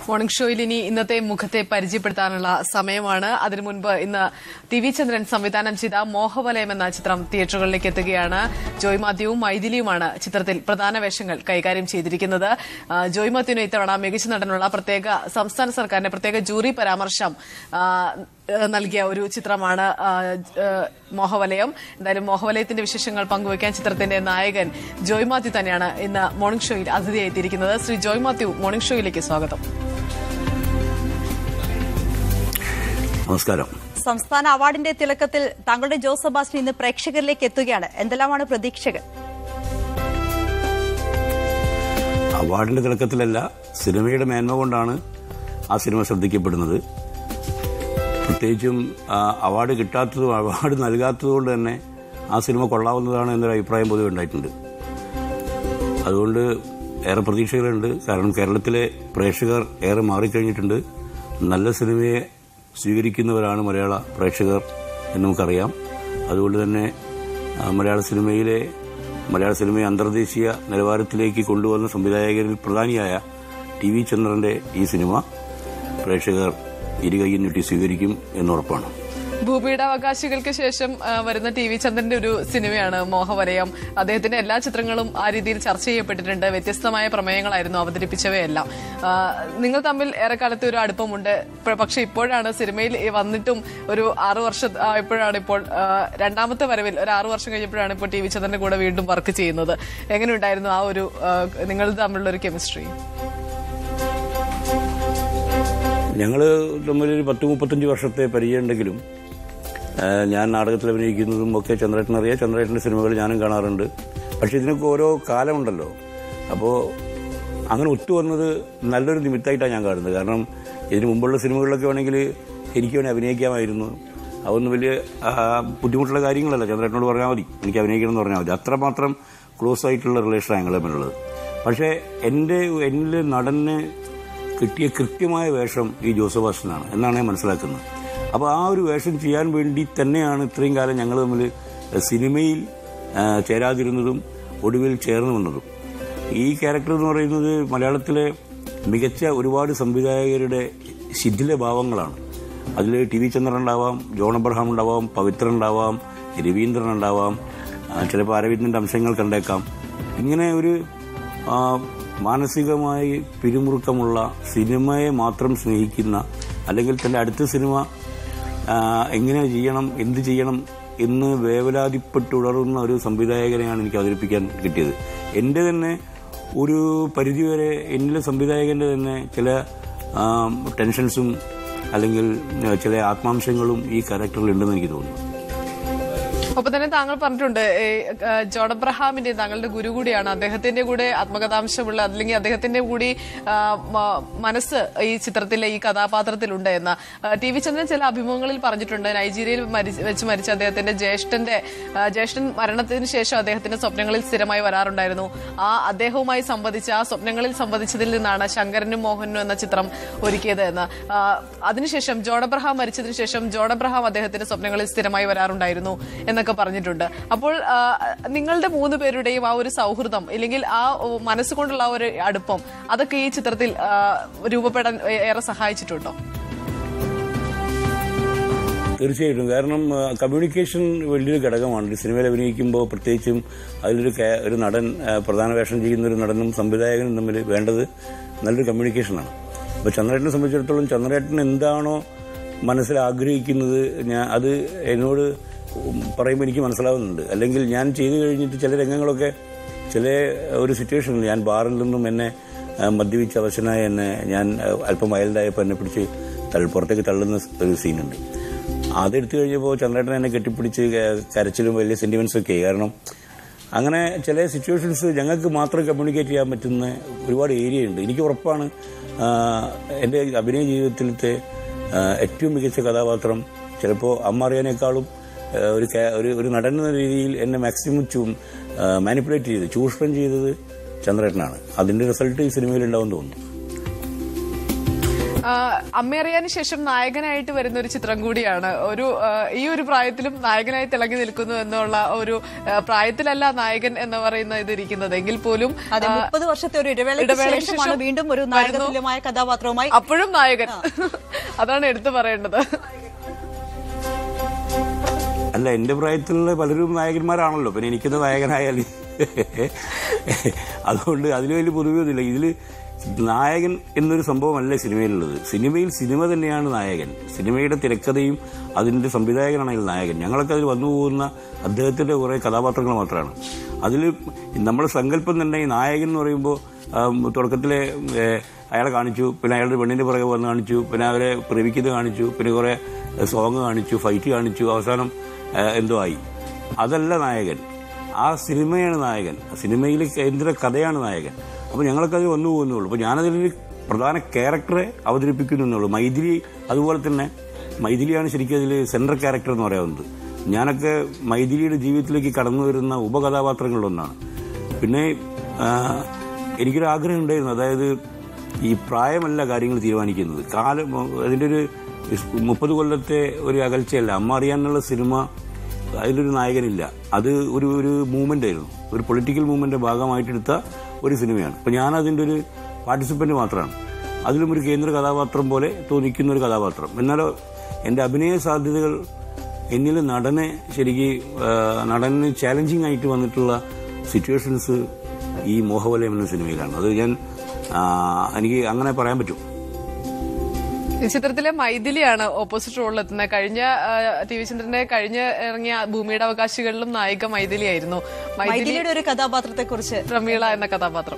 Morning ഷോയിൽ ഇനി ഇന്നത്തെ മുഖത്തെ പരിചയപ്പെടുത്താനുള്ള സമയമാണ് അതിനു മുൻപ് ഇന്ന് ടി വി ചന്ദ്രൻ സംവിധാനം ചെയ്ത മോഹവലയം എന്ന ചിത്രം തിയേറ്ററുകളിലേക്ക് എത്തുകയാണ് ജോയ് മാത്യുവും മൈഥിലിയുമാണ് ചിത്രത്തിൽ പ്രധാന വേഷങ്ങൾ കൈകാര്യം ചെയ്തിരിക്കുന്നത് ആ, ജോയ് മാത്യുവിന് ഇത്തവണ മികച്ച നടനുള്ള പ്രത്യേക സംസ്ഥാന സർക്കാരിന്റെ പ്രത്യേക ജൂറി പരാമർശം ആ, ഏഹ് നൽകിയ ഒരു ചിത്രമാണ് ആ, ഏഹ് മോഹവലയം എന്തായാലും മോഹവലയത്തിന്റെ വിശേഷങ്ങൾ പങ്കുവയ്ക്കാൻ ചിത്രത്തിന്റെ നായകൻ ജോയ് മാത്യു തന്നെയാണ് ഇന്ന് മോർണിംഗ് ഷോയിൽ അതിഥിയായി എത്തിയിരിക്കുന്നത് ശ്രീ ജോയ് മാത്യു മോർണിംഗ് ഷോയിലേക്ക് സ്വാഗതം നമസ്കാരം സംസ്ഥാന അവാർഡിന്റെ തിലക്കത്തിൽ താങ്കളുടെ ജോസ് സെബാസ്റ്റ്യൻ ഇന്ന് പ്രേക്ഷകരിലേക്ക് എത്തുകയാണ് എന്തെല്ലാമാണ് പ്രതീക്ഷകൾ അവാർഡിന്റെ തിളക്കത്തിലല്ല സിനിമയുടെ മേന്മ കൊണ്ടാണ് ആ സിനിമ ശ്രദ്ധിക്കപ്പെടുന്നത് പ്രത്യേകിച്ചും ആ, അവാർഡ് കിട്ടാത്തതും അവാർഡ് നൽകാത്തതുകൊണ്ട് തന്നെ ആ സിനിമ കൊള്ളാവുന്നതാണ് എന്നൊരു അഭിപ്രായം പൊതുവെ ഉണ്ടായിട്ടുണ്ട് അതുകൊണ്ട് ഏറെ പ്രതീക്ഷകളുണ്ട് കാരണം കേരളത്തിലെ പ്രേക്ഷകർ ഏറെ മാറിക്കഴിഞ്ഞിട്ടുണ്ട് നല്ല സിനിമയെ സ്വീകരിക്കുന്നവരാണ് മലയാള പ്രേക്ഷകർ എന്ന് നമുക്കറിയാം അതുകൊണ്ട് തന്നെ ആ, മലയാള സിനിമയിലെ മലയാള സിനിമയെ അന്തർദേശീയ നിലവാരത്തിലേക്ക് കൊണ്ടുവന്ന സംവിധായകരിൽ പ്രധാനിയായ ടി വി ചന്ദ്രന്റെ ഈ സിനിമ പ്രേക്ഷകർ ഇരുകൈയും നീട്ടി സ്വീകരിക്കും എന്നുറപ്പാണ് ഭൂമിയുടെ അവകാശികൾക്ക് ശേഷം ആ, വരുന്ന ടി വി ചന്ദ്രന്റെ ഒരു സിനിമയാണ് മോഹവലയം അദ്ദേഹത്തിന്റെ എല്ലാ ചിത്രങ്ങളും ആ രീതിയിൽ ചർച്ച ചെയ്യപ്പെട്ടിട്ടുണ്ട് വ്യത്യസ്തമായ പ്രമേയങ്ങളായിരുന്നു അവതരിപ്പിച്ചവയെല്ലാം ആ, നിങ്ങൾ തമ്മിൽ ഏറെക്കാലത്തെ ഒരു അടുപ്പമുണ്ട് പ- പക്ഷെ ഇപ്പോഴാണ് സിനിമയിൽ വന്നിട്ടും ഒരു ആറു വർഷം ആയപ്പോഴാണ് ഇപ്പോൾ ആ, രണ്ടാമത്തെ വരവിൽ ഒരു ആറു വർഷം കഴിഞ്ഞപ്പോഴാണ് ഇപ്പോൾ ടി വി ചന്ദ്രന്റെ കൂടെ വീണ്ടും വർക്ക് ചെയ്യുന്നത് എങ്ങനെയുണ്ടായിരുന്നു ആ ഒരു ആ, നിങ്ങൾ തമ്മിലുള്ള ഒരു കെമിസ്ട്രി ഞങ്ങൾ തമ്മിലൊരു പത്ത് മുപ്പത്തഞ്ച് വർഷത്തെ പരിചയമുണ്ടെങ്കിലും ആ, ഞാൻ നാടകത്തിൽ അഭിനയിക്കുന്നതും ഒക്കെ ചന്ദ്രേട്ടൻ അറിയാം ചന്ദ്രേട്ടൻ്റെ സിനിമകൾ ഞാനും കാണാറുണ്ട് പക്ഷെ ഇതിനൊക്കെ ഓരോ കാലമുണ്ടല്ലോ അപ്പോൾ അങ്ങനെ ഒത്തുവന്നത് നല്ലൊരു നിമിത്തമായിട്ടാണ് ഞാൻ കാണുന്നത് കാരണം ഇതിന് മുമ്പുള്ള സിനിമകളിലൊക്കെ വേണമെങ്കിൽ എനിക്ക് വേണേൽ അഭിനയിക്കാമായിരുന്നു അതൊന്നും വലിയ ആ, ബുദ്ധിമുട്ടുള്ള കാര്യങ്ങളല്ല ചന്ദ്രേട്ടനോട് പറഞ്ഞാൽ മതി എനിക്ക് അഭിനയിക്കണം എന്ന് പറഞ്ഞാൽ മതി അത്രമാത്രം ക്ലോസ് ആയിട്ടുള്ള റിലേഷനാണ് ഞങ്ങൾ തമ്മിലുള്ളത് പക്ഷേ എൻ്റെ എന്നിൽ നടന് കിട്ടിയ കൃത്യമായ വേഷം ഈ ജോസഫാസ്റ്റനാണ് എന്നാണ് ഞാൻ മനസ്സിലാക്കുന്നത് അപ്പോൾ ആ ഒരു വേഷം ചെയ്യാൻ വേണ്ടി തന്നെയാണ് ഇത്രയും കാലം ഞങ്ങൾ തമ്മിൽ സിനിമയിൽ ആ, ചേരാതിരുന്നതും ഒടുവിൽ ചേർന്ന് വന്നതും ഈ ക്യാരക്ടർ എന്ന് പറയുന്നത് മലയാളത്തിലെ മികച്ച ഒരുപാട് സംവിധായകരുടെ ശിഥില ഭാവങ്ങളാണ് അതിൽ ടി വി ചന്ദ്രൻ ഉണ്ടാവാം ജോൺ അബ്രഹാം ഉണ്ടാവാം പവിത്രൻ ഉണ്ടാവാം രവീന്ദ്രൻ ഉണ്ടാവാം ആ, ചിലപ്പോൾ അരവിന്ദൻ്റെ അംശങ്ങൾ കണ്ടേക്കാം ഇങ്ങനെ ഒരു ആ, മാനസികമായി പിരിമുറുക്കമുള്ള സിനിമയെ മാത്രം സ്നേഹിക്കുന്ന അല്ലെങ്കിൽ തന്റെ അടുത്ത സിനിമ ആ, എങ്ങനെ ചെയ്യണം എന്ത് ചെയ്യണം എന്ന് വേവലാതിപ്പെട്ടുടറുന്ന ഒരു സംവിധായകനെയാണ് എനിക്ക് അവതരിപ്പിക്കാൻ കിട്ടിയത് എൻ്റെ തന്നെ ഒരു പരിധിവരെ എന്നിലെ സംവിധായകന്റെ തന്നെ ചില ആ, ടെൻഷൻസും അല്ലെങ്കിൽ ആ, ചില ആത്മാംശങ്ങളും ഈ ക്യാരക്ടറിൽ ഉണ്ടെന്ന് എനിക്ക് തോന്നുന്നു ഒപ്പം തന്നെ താങ്കൾ പറഞ്ഞിട്ടുണ്ട് ഏ, ആ, ജോൺ അബ്രഹാമിന്റെ താങ്കളുടെ ഗുരു കൂടിയാണ് അദ്ദേഹത്തിന്റെ കൂടെ ആത്മകഥാംശമുള്ള അല്ലെങ്കിൽ അദ്ദേഹത്തിന്റെ കൂടി ആ, മ- മനസ്സ് ഈ ചിത്രത്തിലെ ഈ കഥാപാത്രത്തിലുണ്ട് എന്ന് ആ, ടി വി ചന്ദ്രൻ ചില അഭിമുഖങ്ങളിൽ പറഞ്ഞിട്ടുണ്ട് നൈജീരിയയിൽ മരിച്ച- വെച്ച് മരിച്ച അദ്ദേഹത്തിന്റെ ജ്യേഷ്ഠന്റെ ആ, ജ്യേഷ്ഠൻ മരണത്തിന് ശേഷം അദ്ദേഹത്തിന്റെ സ്വപ്നങ്ങളിൽ സ്ഥിരമായി വരാറുണ്ടായിരുന്നു ആ അദ്ദേഹവുമായി സംബന്ധിച്ച ആ സ്വപ്നങ്ങളിൽ സംബന്ധിച്ചതിൽ നിന്നാണ് ശങ്കരനും മോഹനും എന്ന ചിത്രം ഒരുക്കിയത് എന്ന് ആ, അതിനുശേഷം ജോൺ അബ്രഹാം മരിച്ചതിന് ശേഷം ജോൺ അബ്രഹാം അദ്ദേഹത്തിന്റെ സ്വപ്നങ്ങളിൽ സ്ഥിരമായി വരാറുണ്ടായിരുന്നു എന്നൊക്കെ പറഞ്ഞിട്ടുണ്ട് അപ്പോൾ ആ, നിങ്ങളുടെ മൂന്ന് പേരുടെയും ആ ഒരു സൗഹൃദം ഇല്ലെങ്കിൽ ആ ഓ, മനസ്സുകൊണ്ടുള്ള ആ ഒരു അടുപ്പം അതൊക്കെ ഈ ചിത്രത്തിൽ ആ, രൂപപ്പെടാൻ ഏ- ഏറെ സഹായിച്ചിട്ടുണ്ടോ തീർച്ചയായിട്ടും കാരണം ആ, കമ്മ്യൂണിക്കേഷൻ വലിയൊരു ഘടകമാണ് ഒരു സിനിമയിൽ അഭിനയിക്കുമ്പോൾ പ്രത്യേകിച്ചും അതിലൊരു ക്യാ- ഒരു നടൻ ആ, പ്രധാന വേഷം ചെയ്യുന്ന ഒരു നടനും സംവിധായകനും തമ്മിൽ വേണ്ടത് നല്ലൊരു കമ്മ്യൂണിക്കേഷനാണ് അപ്പോൾ ചന്ദ്രേട്ടനെ സംബന്ധിച്ചിടത്തോളം ചന്ദ്രേട്ടൻ എന്താണോ മനസ്സിൽ ആഗ്രഹിക്കുന്നത് ഞാൻ അത് എന്നോട് പറയുമ്പോൾ എനിക്ക് മനസ്സിലാവുന്നുണ്ട് അല്ലെങ്കിൽ ഞാൻ ചെയ്തു കഴിഞ്ഞിട്ട് ചില രംഗങ്ങളൊക്കെ ചില ഒരു സിറ്റുവേഷനിൽ ഞാൻ ബാറിൽ നിന്നും എന്നെ ആ, മദ്യപിച്ച് അവശനായ എന്നെ ഞാൻ ആ, അല്പം വയലിലായപ്പോൾ എന്നെ പിടിച്ച് തള്ളി പുറത്തേക്ക് തള്ളുന്ന ഒരു സീനുണ്ട് അതെടുത്തു കഴിഞ്ഞപ്പോൾ ചന്ദ്രേട്ടൻ എന്നെ കെട്ടിപ്പിടിച്ച് ക- കരച്ചിലും വലിയ സെന്റിമെന്റ്സ് ഒക്കെ ആയി. കാരണം അങ്ങനെ ചില സിറ്റുവേഷൻസ് ഞങ്ങൾക്ക് മാത്രം കമ്മ്യൂണിക്കേറ്റ് ചെയ്യാൻ പറ്റുന്ന ഒരുപാട് ഏരിയ ഉണ്ട് എനിക്ക് ഉറപ്പാണ് ആ, എൻ്റെ അഭിനയ ജീവിതത്തിലത്തെ ആ, ഏറ്റവും മികച്ച കഥാപാത്രം ചിലപ്പോൾ അമ്മ അറിയാനേക്കാളും ആ, ഒരു ക്യാ- ഒരു ഒരു നടൻ എന്ന രീതിയിൽ എന്നെ മാക്സിമം ചൂ മാനിപ്പുലേറ്റ് ചെയ്ത് ചൂഷണം ചെയ്തത് ചന്ദ്രേട്ടനാണ് അതിന്റെ റിസൾട്ട് ഈ സിനിമയിൽ ഉണ്ടാവും തോന്നുന്നു ആ, അമ്മയറിയാന് ശേഷം നായകനായിട്ട് വരുന്ന ഒരു ചിത്രം കൂടിയാണ് ഒരു ആ, ഈ ഒരു പ്രായത്തിലും നായകനായി തിളങ്ങി നിൽക്കുന്നു എന്നുള്ള ഒരു ആ, പ്രായത്തിലല്ല നായകൻ എന്ന് പറയുന്ന ഇത് ഇരിക്കുന്നത് എങ്കിൽ പോലും അതെ ആ, മുപ്പത് വർഷത്തെ ഒരു ഇടവേളയ്ക്ക് ഇടവേളയ്ക്ക് ശേഷമാണ് ശേഷം വീണ്ടും ഒരു നായകതുല്യമായ കഥാപാത്രവുമായി അപ്പോഴും നായകൻ അതാണ് എടുത്തു പറയേണ്ടത് അല്ല എന്റെ പ്രായത്തിലുള്ള പലരും നായകന്മാരാണല്ലോ പിന്നെ എനിക്കൊന്ന് നായകനായാൽ അതുകൊണ്ട് അതിൽ വലിയ പൊതുവൊന്നുമില്ല ഇതിൽ നായകൻ എന്നൊരു സംഭവമല്ല സിനിമയിലുള്ളത് സിനിമയിൽ സിനിമ തന്നെയാണ് നായകൻ സിനിമയുടെ തിരക്കഥയും അതിന്റെ സംവിധായകനാണ് അതിൽ നായകൻ ഞങ്ങളൊക്കെ അതിൽ വന്നു പോകുന്ന അദ്ദേഹത്തിന്റെ കുറെ കഥാപാത്രങ്ങൾ മാത്രമാണ് അതിൽ നമ്മുടെ സങ്കല്പം തന്നെ ഈ നായകൻ എന്ന് പറയുമ്പോൾ തുടക്കത്തിലെ ഏ, അയാളെ കാണിച്ചു പിന്നെ അയാളുടെ പെണ്ണിന്റെ പുറകെ വന്ന് കാണിച്ചു പിന്നെ അവരെ പ്രേമിക്കുന്നത് കാണിച്ചു പിന്നെ കുറെ സോങ് കാണിച്ചു ഫൈറ്റ് കാണിച്ചു അവസാനം ഏ, എന്തോ ആയി അതല്ല നായകൻ ആ സിനിമയാണ് നായകൻ ആ സിനിമയിൽ കേന്ദ്ര കഥയാണ് നായകൻ അപ്പോൾ ഞങ്ങളൊക്കെ അത് വന്നു പോകുന്നുള്ളൂ അപ്പോൾ ഞാനതിലൊരു പ്രധാന ക്യാരക്ടറെ അവതരിപ്പിക്കുന്നു എന്നുള്ളൂ മൈഥിലി അതുപോലെ തന്നെ മൈഥിലിയാണ് ശരിക്കും അതിൽ സെൻട്രൽ ക്യാരക്ടർ എന്ന് പറയാവുന്നത് ഞാനൊക്കെ മൈഥിലിയുടെ ജീവിതത്തിലേക്ക് കടന്നു വരുന്ന ഉപകഥാപാത്രങ്ങളിലൊന്നാണ് പിന്നെ ആ, എനിക്കൊരു ആഗ്രഹം ഉണ്ടായിരുന്നു അതായത് ഈ പ്രായമല്ല കാര്യങ്ങൾ തീരുമാനിക്കുന്നത് കാലം അതിൻ്റെ ഒരു മുപ്പത് കൊല്ലത്തെ ഒരു അകൽച്ചയല്ല അമ്മ അറിയാനുള്ള സിനിമ അതിലൊരു നായകനില്ല അത് ഒരു ഒരു മൂവ്മെന്റ് ആയിരുന്നു ഒരു പൊളിറ്റിക്കൽ മൂവ്മെന്റ് ഭാഗമായിട്ടെടുത്ത ഒരു സിനിമയാണ് അപ്പൊ ഞാൻ അതിന്റെ ഒരു പാർട്ടിസിപ്പന്റ് മാത്രമാണ് അതിലും ഒരു കേന്ദ്ര കഥാപാത്രം പോലെ തോന്നിക്കുന്ന ഒരു കഥാപാത്രം എന്നാലോ എന്റെ അഭിനയ സാധ്യതകൾ എന്നിൽ നടനെ ശരിക്ക് ആ, നടന് ചാലഞ്ചിങ് ആയിട്ട് വന്നിട്ടുള്ള സിറ്റുവേഷൻസ് ഈ മോഹവലയം എന്ന സിനിമയിലാണ് അത് ഞാൻ ആ, എനിക്ക് അങ്ങനെ പറയാൻ പറ്റും ഈ ചിത്രത്തിലെ മൈഥിലിയാണ് ഓപ്പോസിറ്റ് റോളിൽ എത്തുന്നത് കഴിഞ്ഞ ആ, ടി വി ചന്ദ്രന്റെ കഴിഞ്ഞ ഇറങ്ങിയ ഭൂമിയുടെ അവകാശികളിലും നായിക മൈഥിലിയായിരുന്നു മൈഥിലി മൈഥിലിയുടെ ഒരു കഥാപാത്രത്തെ കുറിച്ച് പ്രമീള എന്ന കഥാപാത്രം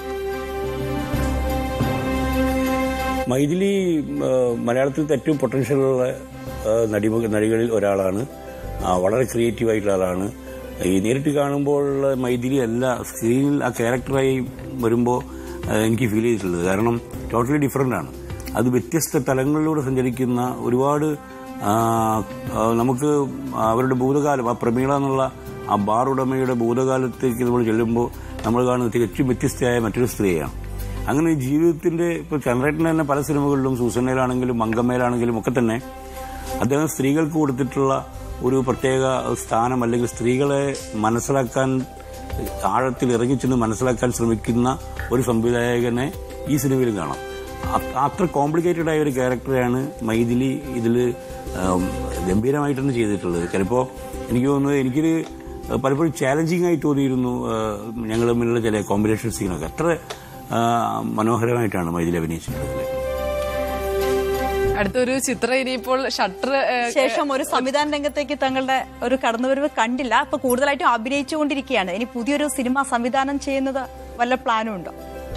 മൈഥിലി ആ, മലയാളത്തിലത്തെ ഏറ്റവും പൊട്ടൻഷ്യലുള്ള ആ, നടിമ നടികളിൽ ഒരാളാണ് ആ, വളരെ ക്രിയേറ്റീവ് ആയിട്ടുള്ള ആളാണ് ഈ നേരിട്ട് കാണുമ്പോൾ മൈഥിലി അല്ല സ്ക്രീനിൽ ആ ക്യാരക്ടറായി വരുമ്പോൾ എനിക്ക് ഫീൽ ചെയ്തിട്ടുള്ളത് കാരണം ടോട്ടലി ഡിഫറെന്റ് ആണ് അത് വ്യത്യസ്ത തലങ്ങളിലൂടെ സഞ്ചരിക്കുന്ന ഒരുപാട് ആ, ആ, നമുക്ക് അവരുടെ ഭൂതകാലം ആ പ്രമീള എന്നുള്ള ആ ബാർ ഉടമയുടെ ഭൂതകാലത്തേക്ക് നമ്മൾ ചെല്ലുമ്പോൾ നമ്മൾ കാണുന്നത് തികച്ചും വ്യത്യസ്തയായ മറ്റൊരു സ്ത്രീയാണ് അങ്ങനെ ജീവിതത്തിന്റെ ഇപ്പൊ ചന്ദ്രേട്ടൻ തന്നെ പല സിനിമകളിലും സൂസന്നയിലാണെങ്കിലും മങ്കമ്മയിലാണെങ്കിലും ഒക്കെ തന്നെ അദ്ദേഹം സ്ത്രീകൾക്ക് കൊടുത്തിട്ടുള്ള ഒരു പ്രത്യേക സ്ഥാനം അല്ലെങ്കിൽ സ്ത്രീകളെ മനസ്സിലാക്കാൻ ആഴത്തിൽ ഇറങ്ങിച്ചെന്ന് മനസ്സിലാക്കാൻ ശ്രമിക്കുന്ന ഒരു സംവിധായകനെ ഈ സിനിമയിൽ കാണാം അ- അത്ര കോംപ്ലിക്കേറ്റഡ് ആയ ഒരു ക്യാരക്ടറെയാണ് മൈഥിലി ഇതിൽ ഗംഭീരമായിട്ടാണ് ചെയ്തിട്ടുള്ളത് ചിലപ്പോൾ എനിക്ക് തോന്നുന്നത് എനിക്കൊരു പലപ്പോഴും ചാലഞ്ചിങ് ആയി തോന്നിയിരുന്നു ഞങ്ങൾ തമ്മിലുള്ള ചില കോമ്പിനേഷൻ സീനൊക്കെ അത്ര ആ, മനോഹരമായിട്ടാണ് മൈഥിലി അഭിനയിച്ചിട്ടുള്ളത് അടുത്തൊരു ചിത്രം ഇനിയിപ്പോൾ ഷട്ടർ ശേഷം ഒരു സംവിധാന രംഗത്തേക്ക് തങ്ങളുടെ ഒരു കടന്നുവരവ് കണ്ടില്ല അപ്പൊ കൂടുതലായിട്ടും അഭിനയിച്ചുകൊണ്ടിരിക്കുകയാണ് ഇനി പുതിയൊരു സിനിമ സംവിധാനം ചെയ്യുന്നത് വല്ല പ്ലാനും ഉണ്ടോ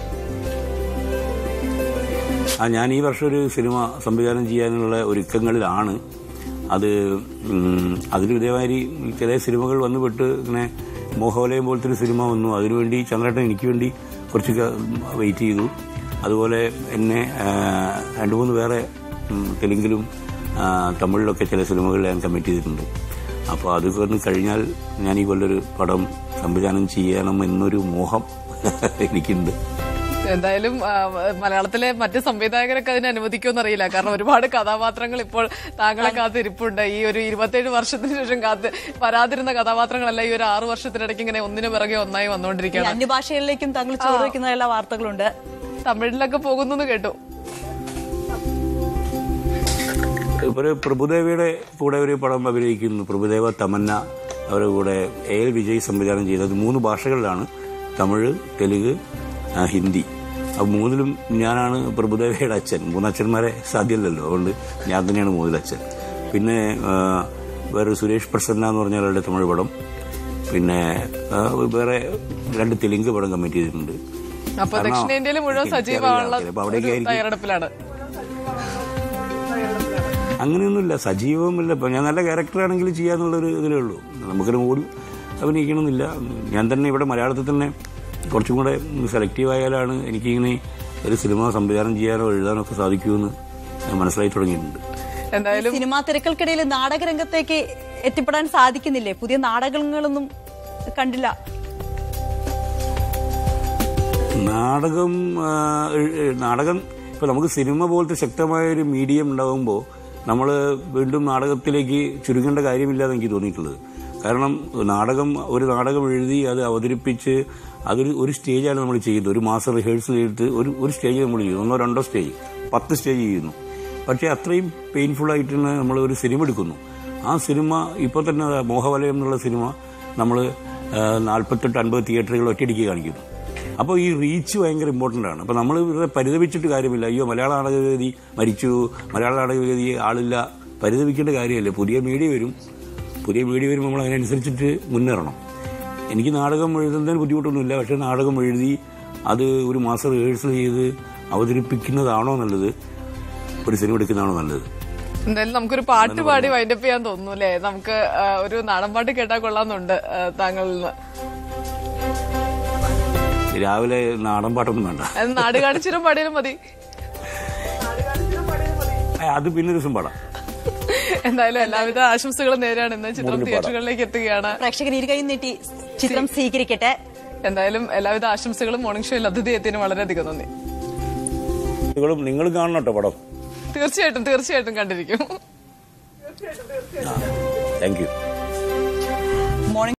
ആ ഞാൻ ഈ വർഷം ഒരു സിനിമ സംവിധാനം ചെയ്യാനുള്ള ഒരുക്കങ്ങളിലാണ് അത് ഉം, അതിന് ഇതേമാതിരി ചില സിനിമകൾ വന്നുപെട്ട് ഇങ്ങനെ മോഹവലയം പോലത്തെ ഒരു സിനിമ വന്നു അതിനുവേണ്ടി ചന്ദ്രേട്ടൻ എനിക്ക് വേണ്ടി കുറച്ചൊക്കെ വെയിറ്റ് ചെയ്തു അതുപോലെ എന്നെ ആ, രണ്ട് മൂന്ന് വേറെ ഉം, തെലുങ്കിലും ആ, തമിഴിലൊക്കെ ചില സിനിമകൾ ഞാൻ കമ്മിറ്റ് ചെയ്തിട്ടുണ്ട് അപ്പോൾ അതൊക്കെ ഒന്ന് കഴിഞ്ഞാൽ ഞാൻ ഈ കൊല്ലൊരു പടം സംവിധാനം ചെയ്യണം എന്നൊരു മോഹം എനിക്കുണ്ട് എന്തായാലും ആ, മലയാളത്തിലെ മറ്റ് സംവിധായകരൊക്കെ അതിനെ അനുവദിക്കുമെന്ന് അറിയില്ല കാരണം ഒരുപാട് കഥാപാത്രങ്ങൾ ഇപ്പോൾ താങ്കളെ കാത്തിരിപ്പുണ്ട് ഈ ഒരു ഇരുപത്തേഴ് വർഷത്തിന് ശേഷം കാത്ത് വരാതിരുന്ന കഥാപാത്രങ്ങളല്ല ഈ ഒരു ആറു വർഷത്തിനിടയ്ക്ക് ഇങ്ങനെ ഒന്നിനു പിറകെ ഒന്നായി ഈ വന്നുകൊണ്ടിരിക്കുകയാണ് അന്യഭാഷകളിലേക്കും താങ്കൾ ചോദിക്കുന്ന എല്ലാ വാർത്തകളുണ്ട് തമിഴിലൊക്കെ പോകുന്നു എന്ന് കേട്ടു ഒരു പ്രഭുദേവയുടെ കൂടെ ഒരു പടം അഭിനയിക്കുന്നു പ്രഭുദേവ തമന്ന അവരുടെ കൂടെ എ എൽ വിജയ് സംവിധാനം ചെയ്തത് മൂന്ന് ഭാഷകളിലാണ് തമിഴ് തെലുങ്ക് ആ, ഹിന്ദി അത് മൂന്നിലും ഞാനാണ് പ്രഭുദേവയുടെ അച്ഛൻ മൂന്നച്ഛന്മാരെ സാധ്യമല്ലല്ലോ അതുകൊണ്ട് ഞാൻ തന്നെയാണ് മൂന്നിലച്ഛൻ പിന്നെ ആ, വേറെ സുരേഷ് പ്രസന്ന എന്ന് പറഞ്ഞ ഒരാളുടെ തമിഴ് പടം പിന്നെ ആ, വേറെ രണ്ട് തെലുങ്ക് പടം കമ്മിറ്റ് ചെയ്തിട്ടുണ്ട് അപ്പൊ കാരണം ദക്ഷിണേന്ത്യയിൽ മുഴുവൻ എനിക്കറിയില്ല. സജീവമുള്ള ചിലപ്പോ അവിടേക്ക് ഒരു ആയിരിക്കും. തയ്യാറെടുപ്പിലാണ് അങ്ങനെയൊന്നുമില്ല സജീവമില്ല ഇപ്പൊ ഞാൻ നല്ല ക്യാരക്ടറാണെങ്കിൽ ചെയ്യാന്നുള്ളൊരു ഇതിലേ ഉള്ളൂ നമുക്കൊരു ഓടി അഭിനയിക്കണമെന്നില്ല ഞാൻ തന്നെ ഇവിടെ മലയാളത്തിൽ തന്നെ കുറച്ചും കൂടെ സെലക്റ്റീവ് ആയാലാണ് എനിക്കിങ്ങനെ ഒരു സിനിമ സംവിധാനം ചെയ്യാനോ എഴുതാനോ ഒക്കെ സാധിക്കുമെന്ന് ഞാൻ മനസ്സിലായി തുടങ്ങിയിട്ടുണ്ട് എന്തായാലും സിനിമാ തിരക്കൾക്കിടയിൽ നാടകരംഗത്തേക്ക് എത്തിപ്പെടാൻ സാധിക്കുന്നില്ലേ പുതിയ നാടകങ്ങളൊന്നും കണ്ടില്ല നാടകം ആ, എ- എ- നാടകം ഇപ്പൊ നമുക്ക് സിനിമ പോലത്തെ ശക്തമായ ഒരു മീഡിയം ഉണ്ടാകുമ്പോൾ നമ്മൾ വീണ്ടും നാടകത്തിലേക്ക് ചുരുങ്ങേണ്ട കാര്യമില്ലാന്ന് എനിക്ക് തോന്നിയിട്ടുള്ളത് കാരണം നാടകം ഒരു നാടകം എഴുതി അത് അവതരിപ്പിച്ച് അതൊരു ഒരു സ്റ്റേജാണ് നമ്മൾ ചെയ്യുന്നത് ഒരു മാസം റിഹേഴ്സൽ ചെയ്തിട്ട് ഒരു ഒരു സ്റ്റേജ് നമ്മൾ ചെയ്യുന്നു ഒന്നോ രണ്ടോ സ്റ്റേജ് പത്ത് സ്റ്റേജ് ചെയ്യുന്നു പക്ഷേ അത്രയും പെയിൻഫുൾ ആയിട്ടാണ് നമ്മൾ ഒരു സിനിമ എടുക്കുന്നു ആ സിനിമ ഇപ്പോൾ തന്നെ അതാ മോഹവലയം എന്നുള്ള സിനിമ നമ്മൾ നാൽപ്പത്തെട്ട് അൻപത് തിയേറ്ററുകൾ ഒറ്റയടിക്ക് കാണിക്കുന്നു അപ്പോൾ ഈ റീച്ച് ഭയങ്കര ഇമ്പോർട്ടൻ്റ് ആണ് അപ്പോൾ നമ്മൾ ഇവരെ പരിതപിച്ചിട്ട് കാര്യമില്ല അയ്യോ മലയാള നാടകവേദി മരിച്ചു മലയാള നാടകവേദി ആളില്ല പരിതപിക്കേണ്ട കാര്യമല്ല പുതിയ മീഡിയ വരും പുതിയ മീഡിയ വരുമ്പോൾ നമ്മൾ അതിനനുസരിച്ചിട്ട് മുന്നേറണം എനിക്ക് നാടകം എഴുതുന്നതിന് ബുദ്ധിമുട്ടൊന്നുമില്ല പക്ഷേ നാടകം എഴുതി അത് ഒരു മാസം റിഹേഴ്സൽ ചെയ്ത് അവതരിപ്പിക്കുന്നതാണോ നല്ലത് ഒരു സിനിമ എടുക്കുന്നതാണോ നല്ലത് എന്തായാലും നമുക്കൊരു പാട്ട് പാടി വൈൻഡപ്പ് ചെയ്യാൻ തോന്നുന്നു അല്ലേ നമുക്ക് ആ, ഒരു നാടൻ പാട്ട് കേട്ടാൽ കൊള്ളാന്നുണ്ട് ആ, താങ്കളിൽ നിന്ന് രാവിലെ നാടൻ പാട്ടൊന്നും വേണ്ട അത് നാട് കാണിച്ചിരും പാടിയാലും മതി ആ, അത് പിന്നെ ഒരു ദിവസം പാടാം എന്തായാലും എല്ലാവിധ ആശംസകളും നേരാണ് ഇന്ന് ചിത്രം തിയേറ്ററുകളിലേക്ക് എത്തുകയാണ് പ്രേക്ഷകർ ഇരുകൈ നീട്ടി ചിത്രം സ്വീകരിക്കട്ടെ എന്തായാലും എല്ലാവിധ ആശംസകളും മോർണിംഗ് ഷോയിൽ അതിഥി എത്തിന് വളരെയധികം നന്ദി നിങ്ങളും നിങ്ങൾ കാണണം കേട്ടോ പടം തീർച്ചയായിട്ടും തീർച്ചയായിട്ടും കണ്ടിരിക്കും താങ്ക് യു